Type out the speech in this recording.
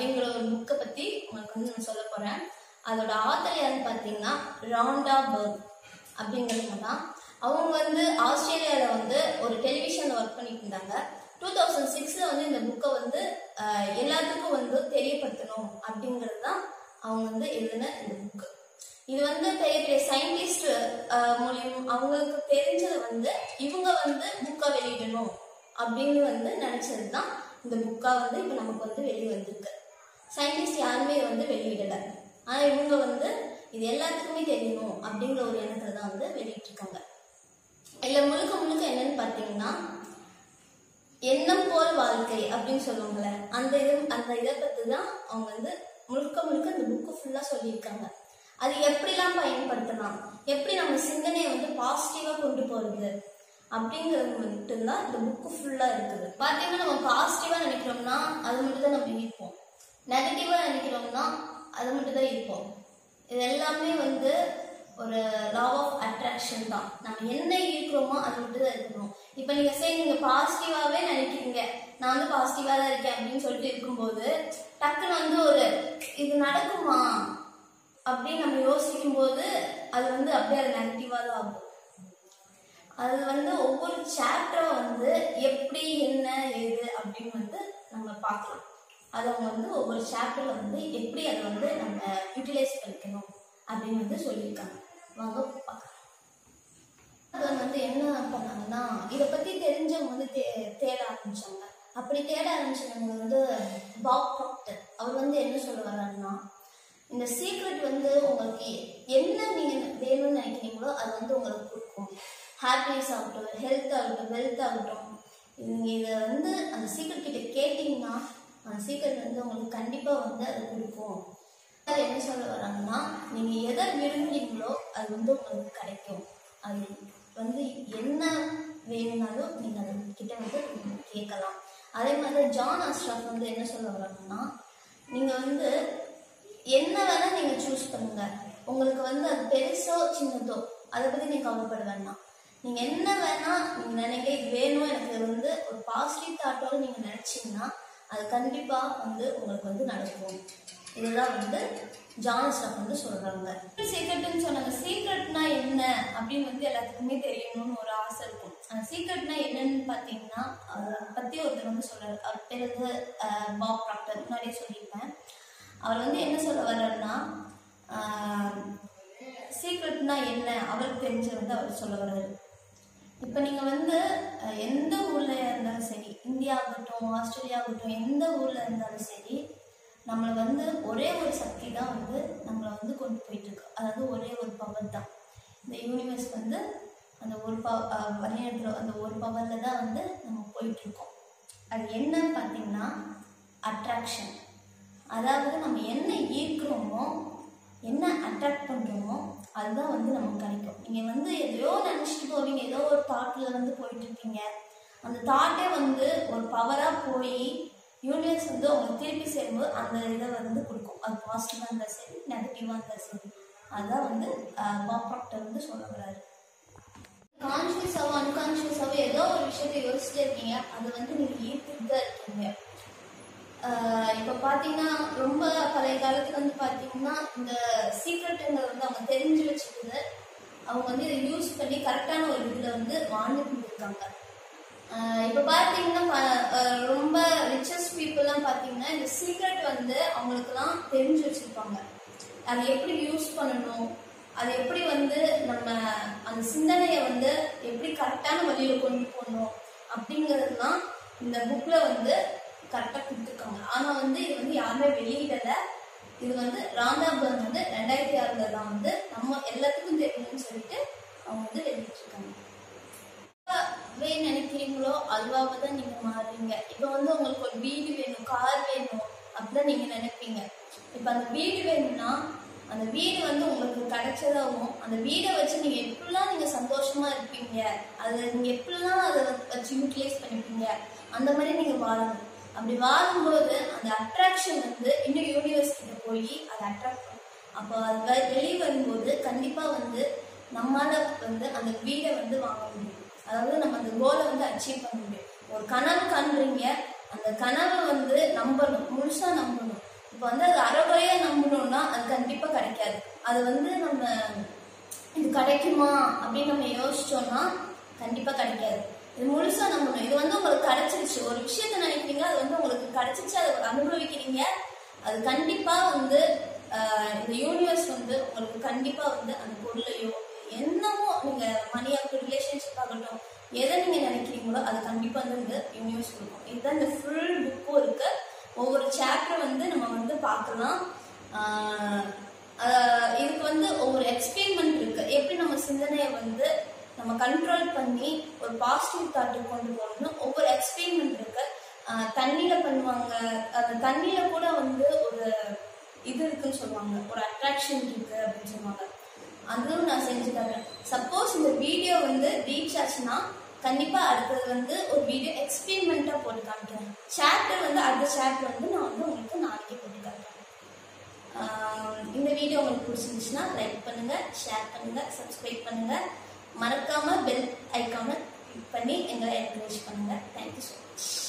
அப்படிங்கிற ஒரு புக்கை பத்தி உங்களுக்கு வந்து நான் சொல்ல போறேன் அதோட ஆத்தர் யாருன்னு பார்த்தீங்கன்னா ராண்டா பர்க் அப்படிங்கிறவங்க தான் அவங்க வந்து ஆஸ்திரேலியாவில் வந்து ஒரு டெலிவிஷனில் ஒர்க் பண்ணிட்டு இருந்தாங்க டூ தௌசண்ட் சிக்ஸில் வந்து இந்த புக்கை வந்து ஆஹ், எல்லாத்துக்கும் வந்து தெரியப்படுத்தணும் அப்படிங்கிறது தான் அவங்க வந்து எழுதின இந்த புக்கு இது வந்து பெரிய பெரிய சயின்டிஸ்ட் மூலியம் அவங்களுக்கு தெரிஞ்சது வந்து இவங்க வந்து புக்கை வெளியிடணும் அப்படின்னு வந்து நினைச்சது தான் இந்த புக்கா வந்து இப்போ நமக்கு வந்து வெளியே வந்திருக்கு சயின்டிஸ்ட் யாருமே இதை வந்து வெளியிடலை ஆனால் இவங்க வந்து இது எல்லாத்துக்குமே தெரியணும் அப்படிங்கிற ஒரு எண்ணத்துல தான் வந்து வெளியிட்டிருக்காங்க இதில் முழுக்க முழுக்க என்னன்னு பார்த்தீங்கன்னா எண்ணம் போல் வாழ்க்கை அப்படின்னு சொல்லுவாங்கல்ல அந்த இது அந்த இதை பற்றி தான் அவங்க வந்து முழுக்க முழுக்க இந்த புக்கு ஃபுல்லாக சொல்லியிருக்காங்க அது எப்படிலாம் பயன்படுத்தலாம் எப்படி நம்ம சிந்தனையை வந்து பாசிட்டிவாக கொண்டு போகிறது அப்படிங்கிறது மட்டும்தான் இந்த புக்கு ஃபுல்லாக இருக்குது பார்த்தீங்கன்னா நம்ம பாசிட்டிவாக நினைக்கிறோம்னா அது மட்டும் தான் நம்ம இருப்போம் நெகட்டிவாக நினைக்கிறோம்னா அது மட்டும் தான் இருப்போம் இது எல்லாமே வந்து ஒரு லா ஆஃப் அட்ராக்ஷன் தான் நம்ம என்ன இருக்கிறோமோ அது மட்டும் தான் இருக்கணும் இப்போ நீங்கள் சரி நீங்கள் பாசிட்டிவாகவே நினைக்கிறீங்க நான் வந்து பாசிட்டிவாக தான் இருக்கேன் அப்படின்னு சொல்லிட்டு இருக்கும்போது டக்குன்னு வந்து ஒரு இது நடக்குமா அப்படின்னு நம்ம யோசிக்கும் போது அது வந்து அப்படியே அது நெகட்டிவாக தான் ஆகும் அது வந்து ஒவ்வொரு சாப்டரும் வந்து எப்படி என்ன ஏது அப்படின்னு வந்து நம்ம பார்க்கலாம் அது அவங்க வந்து ஒவ்வொரு சாப்டர்ல வந்து எப்படி அதை வந்து நம்ம யூட்டிலைஸ் பண்ணிக்கணும் அப்படின்னு வந்து சொல்லியிருக்காங்க வாங்க பார்க்கலாம் அது வந்து என்ன பண்ணாங்கன்னா இதை பத்தி தெரிஞ்சவங்க வந்து தே தேட ஆரம்பிச்சாங்க அப்படி தேட ஆரம்பிச்சவங்க வந்து பாப் ப்ராக்டர் அவர் வந்து என்ன சொல்ல வர்றாருன்னா இந்த சீக்ரெட் வந்து உங்களுக்கு என்ன நீங்க வேணும்னு நினைக்கிறீங்களோ அது வந்து உங்களுக்கு கொடுக்கும் ஹாப்பினஸ் ஆகட்டும் ஹெல்த் ஆகட்டும் வெல்த் ஆகட்டும் நீங்க இதை வந்து அந்த சீக்ரெட் கிட்ட கேட்டீங்கன்னா அந்த சீக்ரெட் வந்து உங்களுக்கு கண்டிப்பா வந்து அது கொடுக்கும் அது என்ன சொல்ல வராங்கன்னா நீங்க எதை விரும்புறீங்களோ அது வந்து உங்களுக்கு கிடைக்கும் அது வந்து என்ன வேணும்னாலும் நீங்க அது கிட்ட வந்து நீங்க கேட்கலாம் அதே மாதிரி ஜான் ஆஸ்ட்ராஃப் வந்து என்ன சொல்ல வராங்கன்னா நீங்க வந்து என்ன வேணா நீங்க சூஸ் பண்ணுங்க உங்களுக்கு வந்து அது பெருசோ சின்னதோ அதை பத்தி நீங்க கவலைப்பட வேண்டாம் நீங்க என்ன வேணா நீங்க நினைக்க இது வேணும் எனக்கு வந்து ஒரு பாசிட்டிவ் தாட்டோட நீங்க நினைச்சீங்கன்னா அது கண்டிப்பா வந்து உங்களுக்கு வந்து நடக்கும் இதெல்லாம் வந்து ஜான்ஸ்டாப் வந்து சொல்றாங்க சீக்ரெட்னு சொன்னாங்க சீக்ரெட்னா என்ன அப்படின்னு வந்து எல்லாத்துக்குமே தெரியணும்னு ஒரு ஆசை இருக்கும் அந்த சீக்ரெட்னா என்னன்னு பார்த்தீங்கன்னா அதை பத்தி ஒருத்தர் வந்து சொல்றாரு அவர் பேர் வந்து அஹ், பாப் ப்ராக்டர் முன்னாடியே சொல்லியிருப்பேன் அவர் வந்து என்ன சொல்ல வர்றாருன்னா சீக்ரெட்னா என்ன அவருக்கு தெரிஞ்ச வந்து அவர் சொல்ல வர்றாரு இப்போ நீங்கள் வந்து அஹ், எந்த ஊரில் இருந்தாலும் சரி இந்தியா ஆகட்டும் ஆஸ்திரேலியா ஆகட்டும் எந்த ஊரில் இருந்தாலும் சரி நம்மளை வந்து ஒரே ஒரு சக்தி தான் வந்து நம்மளை வந்து கொண்டு போயிட்டு இருக்கு அதாவது ஒரே ஒரு பவர் தான் இந்த யூனிவர்ஸ் வந்து அந்த ஒரு பவ வழிநடத்துகிற அந்த ஒரு பவரில் தான் வந்து நம்ம போயிட்டு இருக்கோம் அது என்னன்னு பார்த்தீங்கன்னா அட்ராக்ஷன் அதாவது நம்ம என்ன ஈர்க்கிறோமோ என்ன அட்ராக்ட் பண்ணுறோமோ அதுதான் வந்து நமக்கு கிடைக்கும் நீங்கள் வந்து எதையோ நினச்சிட்டு போவீங்க ஏதோ ஒரு தாட்டில் வந்து போயிட்டு இருக்கீங்க அந்த தாட்டே வந்து ஒரு பவராக போய் யூனிவர்ஸ் வந்து உங்களுக்கு திருப்பி சேரும்போது அந்த இதை வந்து கொடுக்கும் அது பாசிட்டிவாக இருந்தால் சரி நெகட்டிவாக இருந்தால் சரி அதுதான் வந்து பாப் ப்ராக்டர் வந்து சொல்ல வராரு கான்ஷியஸாவோ அன்கான்ஷியஸாவோ ஏதோ ஒரு விஷயத்தை யோசிச்சுட்டே இருக்கீங்க அது வந்து நீங்கள் ஈர்த்துட்டு தான் இருக்கீங்க ஆஹ் இப்ப பாத்தீங்கன்னா ரொம்ப பழைய காலத்துல வந்து பாத்தீங்கன்னா இந்த சீக்ரெட்டுங்கிறது வந்து அவங்க தெரிஞ்சு வச்சுக்கிட்டு அவங்க வந்து இதை யூஸ் பண்ணி கரெக்டான ஒரு இதுல வந்து வாழ்ந்துட்டு இருக்காங்க இப்ப பாத்தீங்கன்னா ப- ஆஹ் ரொம்ப ரிச்சஸ்ட் பீப்புள்லாம் பாத்தீங்கன்னா இந்த சீக்ரெட் வந்து அவங்களுக்குலாம் தெரிஞ்சு வச்சிருப்பாங்க அதை எப்படி யூஸ் பண்ணணும் அது எப்படி வந்து நம்ம அந்த சிந்தனையை வந்து எப்படி கரெக்டான வழியில கொண்டு போகணும் அப்படிங்கிறதுலாம் இந்த புக்ல வந்து கரெக்டாக கொடுத்துருக்காங்க ஆனா வந்து இது வந்து யாருமே வெளியிடல இது வந்து ராந்தாபுரம் வந்து ரெண்டாயிரத்தி ஆறுல தான் வந்து நம்ம எல்லாத்துக்கும் தெரியணும்னு சொல்லிட்டு அவங்க வந்து வெளியிட்டிருக்காங்க வே நினைக்கிறீங்களோ அதுவாக தான் நீங்க மாறுறீங்க இப்போ வந்து உங்களுக்கு ஒரு வீடு வேணும் கார் வேணும் அப்படிதான் நீங்க நினைப்பீங்க இப்போ அந்த வீடு வேணும்னா அந்த வீடு வந்து உங்களுக்கு கிடைச்சதாகவும் அந்த வீடை வச்சு நீங்க எப்படிலாம் நீங்க சந்தோஷமா இருப்பீங்க அதை நீங்க எப்படிலாம் அதை வச்சு யூட்டிலைஸ் பண்ணிப்பீங்க அந்த மாதிரி நீங்க வாழணும் அப்படி வாழும்போது அந்த அட்ராக்ஷன் வந்து இன்னும் யூனிவர்ஸ் கிட்ட போய் அதை அட்ராக்ட் பண்ணும் அப்போ அது வெ- வெளியே வரும்போது கண்டிப்பா வந்து நம்மால வந்து அந்த வீடை வந்து வாங்க முடியும் அதாவது நம்ம அந்த கோலை வந்து அச்சீவ் பண்ண முடியும் ஒரு கனவு காண்றீங்க அந்த கனவை வந்து நம்பணும் முழுசா நம்பணும் இப்போ வந்து அது அறகுறையா நம்பணும்னா அது கண்டிப்பா கிடைக்காது அது வந்து நம்ம இது கிடைக்குமா அப்படின்னு நம்ம யோசிச்சோம்னா கண்டிப்பா கிடைக்காது இது முழுசா நம்பணும் இது வந்து உங்களுக்கு கிடைச்சிருச்சு ஒரு விஷயத்த நினைக்கிறீங்க அது வந்து உங்களுக்கு கிடைச்சிருச்சு அதை அனுபவிக்கிறீங்க அது கண்டிப்பா வந்து ஆஹ், இந்த யூனிவர்ஸ் வந்து உங்களுக்கு கண்டிப்பா வந்து அந்த பொருளையோ என்னமோ நீங்க மணியாகட்டும் ரிலேஷன்ஷிப் ஆகட்டும் எதை நீங்க நினைக்கிறீங்களோ அது கண்டிப்பா வந்து இந்த யூனிவர்ஸ் கொடுக்கும் இதுதான் இந்த ஃபுல் புக்கும் இருக்கு ஒவ்வொரு சாப்டர் வந்து நம்ம வந்து பார்க்கலாம் ஆஹ் ஆஹ் இதுக்கு வந்து ஒவ்வொரு எக்ஸ்பெரிமெண்ட் இருக்கு எப்படி நம்ம சிந்தனையை வந்து நம்ம கண்ட்ரோல் பண்ணி ஒரு பாசிட்டிவ் தாட்டுக்கு கொண்டு போகணும்னு ஒவ்வொரு எக்ஸ்பெரிமெண்ட் இருக்கு ஆஹ் தண்ணியில பண்ணுவாங்க அந்த தண்ணியில கூட வந்து ஒரு இது இருக்குன்னு சொல்லுவாங்க ஒரு அட்ராக்ஷன் இருக்கு அப்படின்னு சொல்லுவாங்க அதுவும் நான் செஞ்சு தரேன் சப்போஸ் இந்த வீடியோ வந்து ரீச் ஆச்சுன்னா கண்டிப்பா அடுத்தது வந்து ஒரு வீடியோ எக்ஸ்பெரிமெண்ட்டா போட்டு காமிக்கிறேன் சாப்டர் வந்து அடுத்த சாப்டர் வந்து நான் வந்து உங்களுக்கு நாளைக்கு போட்டு காமிக்கிறேன் ஆஹ் இந்த வீடியோ உங்களுக்கு பிடிச்சிருந்துச்சுன்னா லைக் பண்ணுங்க ஷேர் பண்ணுங்க சப்ஸ்கிரைப் பண்ணுங்க மறக்காம பெல் ஐக்கானை கிளிக் பண்ணி எங்களை என்கரேஜ் பண்ணுங்க தேங்க்யூ ஸோ மச்